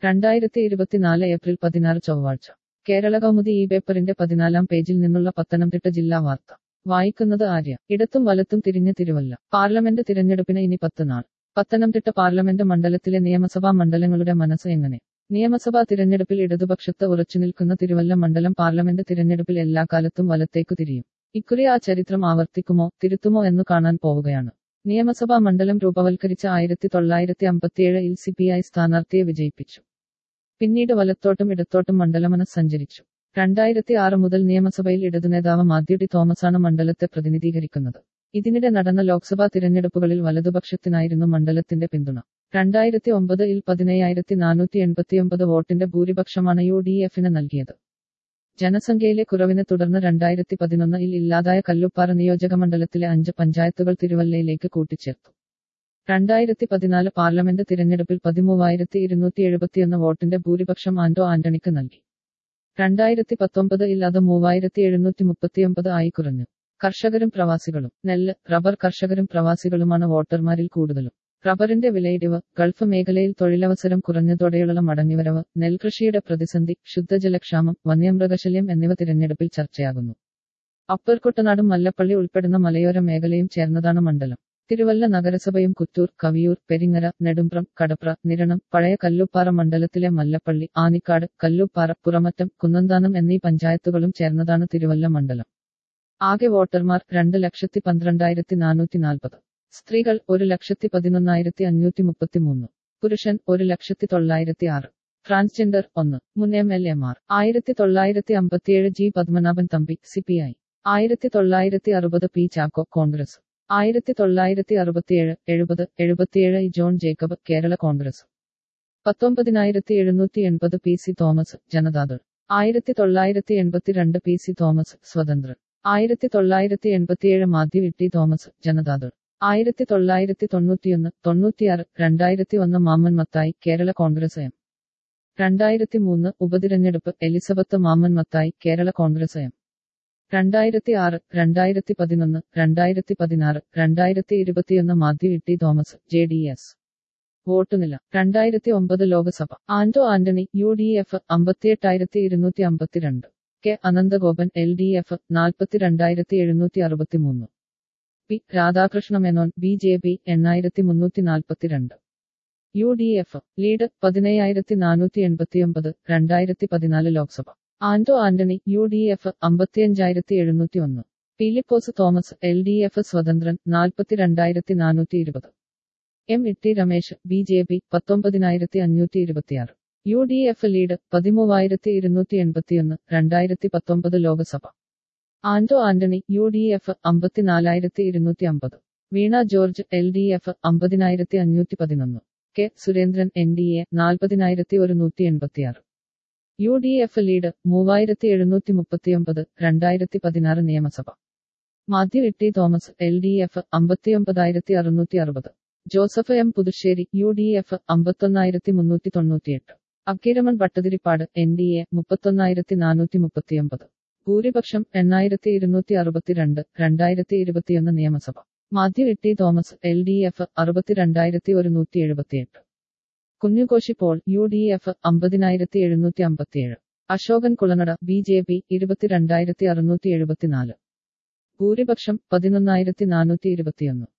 രണ്ടായിരത്തി ഇരുപത്തിനാല് ഏപ്രിൽ പതിനാറ് ചൊവ്വാഴ്ച കേരള കൗമുദി ഈ പേപ്പറിന്റെ പതിനാലാം പേജിൽ നിന്നുള്ള പത്തനംതിട്ട ജില്ലാ വാർത്ത വായിക്കുന്നത് ആര്യ ഇടത്തും വലത്തും തിരിഞ്ഞ് തിരുവല്ല പാർലമെന്റ് തിരഞ്ഞെടുപ്പിന് ഇനി പത്ത് നാൾ പത്തനംതിട്ട പാർലമെന്റ് മണ്ഡലത്തിലെ നിയമസഭാ മണ്ഡലങ്ങളുടെ മനസ്സ് എങ്ങനെ നിയമസഭാ തിരഞ്ഞെടുപ്പിൽ ഇടതുപക്ഷത്ത് ഉറച്ചുനിൽക്കുന്ന തിരുവല്ല മണ്ഡലം പാർലമെന്റ് തിരഞ്ഞെടുപ്പിൽ എല്ലാ കാലത്തും വലത്തേക്കു തിരിയും ഇക്കുറി ആ ചരിത്രം ആവർത്തിക്കുമോ തിരുത്തുമോ എന്നു കാണാൻ പോവുകയാണ് നിയമസഭാ മണ്ഡലം രൂപവൽക്കരിച്ച ആയിരത്തി തൊള്ളായിരത്തി അമ്പത്തിയേഴിൽ സി പി ഐ സ്ഥാനാർത്ഥിയെ വിജയിപ്പിച്ചു പിന്നീട് വലത്തോട്ടും ഇടത്തോട്ടും മണ്ഡലമന സഞ്ചരിച്ചു രണ്ടായിരത്തി ആറ് മുതൽ നിയമസഭയിൽ ഇടതുനേതാവ് മാത്യു ടി തോമസാണ് മണ്ഡലത്തെ പ്രതിനിധീകരിക്കുന്നത് ഇതിനിടെ നടന്ന ലോക്സഭാ തിരഞ്ഞെടുപ്പുകളിൽ വലതുപക്ഷത്തിനായിരുന്നു മണ്ഡലത്തിന്റെ പിന്തുണ രണ്ടായിരത്തി ഒമ്പതിൽ പതിനയ്യായിരത്തി നാനൂറ്റി എൺപത്തിയൊമ്പത് വോട്ടിന്റെ ഭൂരിപക്ഷമാണ് യു ഡി എഫിന് നൽകിയത് ജനസംഖ്യയിലെ കുറവിനെ തുടർന്ന് രണ്ടായിരത്തി പതിനൊന്നിൽ ഇല്ലാതായ കല്ലുപ്പാറ നിയോജകമണ്ഡലത്തിലെ അഞ്ച് പഞ്ചായത്തുകൾ തിരുവല്ലയിലേക്ക് കൂട്ടിച്ചേർത്തു രണ്ടായിരത്തി പതിനാല് പാർലമെന്റ് തിരഞ്ഞെടുപ്പിൽ പതിമൂവായിരത്തി ഇരുന്നൂറ്റി എഴുപത്തിയൊന്ന് വോട്ടിന്റെ ഭൂരിപക്ഷം ആന്റോ ആന്റണിക്ക് നൽകി രണ്ടായിരത്തി പത്തൊമ്പതിൽ അത് മൂവായിരത്തി എഴുന്നൂറ്റി മുപ്പത്തിയൊമ്പത് ആയി കുറഞ്ഞു കർഷകരും പ്രവാസികളും നെല്ല് റബ്ബർ കർഷകരും പ്രവാസികളുമാണ് വോട്ടർമാരിൽ കൂടുതലും റബ്ബറിന്റെ വിലയിടിവ് ഗൾഫ് മേഖലയിൽ തൊഴിലവസരം കുറഞ്ഞതോടെയുള്ള മടങ്ങിവരവ് നെൽകൃഷിയുടെ പ്രതിസന്ധി ശുദ്ധജലക്ഷാമം വന്യമൃഗശല്യം എന്നിവ തിരഞ്ഞെടുപ്പിൽ ചർച്ചയാകുന്നു അപ്പർ കുട്ടനാടും മല്ലപ്പള്ളി ഉൾപ്പെടുന്ന മലയോര മേഖലയും ചേർന്നതാണ് മണ്ഡലം തിരുവല്ല നഗരസഭയും കുറ്റൂർ കവിയൂർ പെരിങ്ങര നെടുമ്പ്രം കടപ്ര നിരണം പഴയ കല്ലുപ്പാറ മണ്ഡലത്തിലെ മല്ലപ്പള്ളി ആനിക്കാട് കല്ലുപ്പാറ പുറമറ്റം കുന്നന്താനം എന്നീ പഞ്ചായത്തുകളും ചേർന്നതാണ് തിരുവല്ല മണ്ഡലം ആകെ വോട്ടർമാർ രണ്ട് ലക്ഷത്തി പന്ത്രണ്ടായിരത്തി നാനൂറ്റി നാൽപ്പത് സ്ത്രീകൾ ഒരു ലക്ഷത്തി പതിനൊന്നായിരത്തി അഞ്ഞൂറ്റി മുപ്പത്തിമൂന്ന് പുരുഷൻ ഒരു ലക്ഷത്തി തൊള്ളായിരത്തി ആറ് ട്രാൻസ്ജെൻഡർ ഒന്ന് മുൻ എം എൽ എമാർ ആയിരത്തി തൊള്ളായിരത്തി അമ്പത്തിയേഴ് G Padmanabhan Thampi C P I ആയിരത്തി തൊള്ളായിരത്തി അറുപത് പി ചാക്കോ കോൺഗ്രസ് ആയിരത്തി തൊള്ളായിരത്തി അറുപത്തിയേഴ് എഴുപത് എഴുപത്തിയേഴ് ജോൺ ജേക്കബ് കേരള കോൺഗ്രസ് പത്തൊമ്പതിനായിരത്തി എഴുന്നൂറ്റി എൺപത് പി സി തോമസ് ജനതാദൾ ആയിരത്തി തൊള്ളായിരത്തി എൺപത്തിരണ്ട് പി സി തോമസ് സ്വതന്ത്രൻ ആയിരത്തി തൊള്ളായിരത്തി എൺപത്തിയേഴ് മാത്യു ഇട്ടി തോമസ് ജനതാദൾ ആയിരത്തി തൊള്ളായിരത്തി തൊണ്ണൂറ്റിയൊന്ന് തൊണ്ണൂറ്റിയാറ് രണ്ടായിരത്തി ഒന്ന് മാമ്മൻ മത്തായി കേരള കോൺഗ്രസ് എം രണ്ടായിരത്തി മൂന്ന് ഉപതിരഞ്ഞെടുപ്പ് എലിസബത്ത് മാമ്മൻ മത്തായി കേരള കോൺഗ്രസ് എം രണ്ടായിരത്തി ആറ് രണ്ടായിരത്തി പതിനൊന്ന് രണ്ടായിരത്തി പതിനാറ് രണ്ടായിരത്തി ഇരുപത്തിയൊന്ന് Mathew Itty Thomas J D S വോട്ടുനില രണ്ടായിരത്തി ഒമ്പത് Lok Sabha Anto Antony U D F അമ്പത്തിയെട്ടായിരത്തി ഇരുന്നൂറ്റി അമ്പത്തിരണ്ട് K Ananthagopan L D F നാൽപ്പത്തിരണ്ടായിരത്തി എഴുന്നൂറ്റി അറുപത്തിമൂന്ന് P Radhakrishna Menon B J P എണ്ണായിരത്തി മുന്നൂറ്റി നാൽപ്പത്തിരണ്ട് യു ഡി എഫ് ലീഡ് പതിനയ്യായിരത്തി നാനൂറ്റി എൺപത്തിയൊമ്പത് രണ്ടായിരത്തി പതിനാല് Lok Sabha Anto Antony U D F അമ്പത്തിയഞ്ചായിരത്തി എഴുന്നൂറ്റി ഒന്ന് Philipose Thomas L D F സ്വതന്ത്രൻ നാൽപ്പത്തിരണ്ടായിരത്തി നാനൂറ്റി ഇരുപത് M Itty Ramesh B J P പത്തൊമ്പതിനായിരത്തി അഞ്ഞൂറ്റി ഇരുപത്തിയാറ് യു ഡി എഫ് ലീഡ് പതിമൂവായിരത്തി ഇരുന്നൂറ്റി എൺപത്തിയൊന്ന് രണ്ടായിരത്തി പത്തൊമ്പത് Lok Sabha Anto Antony U D F അമ്പത്തിനാലായിരത്തി ഇരുന്നൂറ്റി അമ്പത് Veena George L D F അമ്പതിനായിരത്തി അഞ്ഞൂറ്റി പതിനൊന്ന് K Surendran N D A നാൽപ്പതിനായിരത്തി ഒരുന്നൂറ്റി എൺപത്തിയാറ് യു ഡി എഫ് ലീഡ് മൂവായിരത്തി എഴുന്നൂറ്റി മുപ്പത്തിയൊമ്പത് രണ്ടായിരത്തി പതിനാറ് നിയമസഭ Mathew Itty Thomas L D F അമ്പത്തിയൊമ്പതായിരത്തി അറുന്നൂറ്റി അറുപത് Joseph M Puthussery U D F അമ്പത്തൊന്നായിരത്തി മുന്നൂറ്റി തൊണ്ണൂറ്റിയെട്ട് Akeeramon Bhattathiripad N D A മുപ്പത്തൊന്നായിരത്തി നാനൂറ്റി മുപ്പത്തിയൊമ്പത് ഭൂരിപക്ഷം എണ്ണായിരത്തി ഇരുന്നൂറ്റി അറുപത്തിരണ്ട് രണ്ടായിരത്തി ഇരുപത്തിയൊന്ന് നിയമസഭ Mathew Itty Thomas L D F അറുപത്തിരണ്ടായിരത്തി ഒരുന്നൂറ്റി എഴുപത്തിയെട്ട് Kunjukoshi Paul U D F അമ്പതിനായിരത്തി എഴുന്നൂറ്റി അമ്പത്തിയേഴ് Ashokan Kulanada B J P ഇരുപത്തിരണ്ടായിരത്തി അറുന്നൂറ്റി എഴുപത്തിനാല് ഭൂരിപക്ഷം പതിനൊന്നായിരത്തി നാനൂറ്റി ഇരുപത്തിയൊന്ന്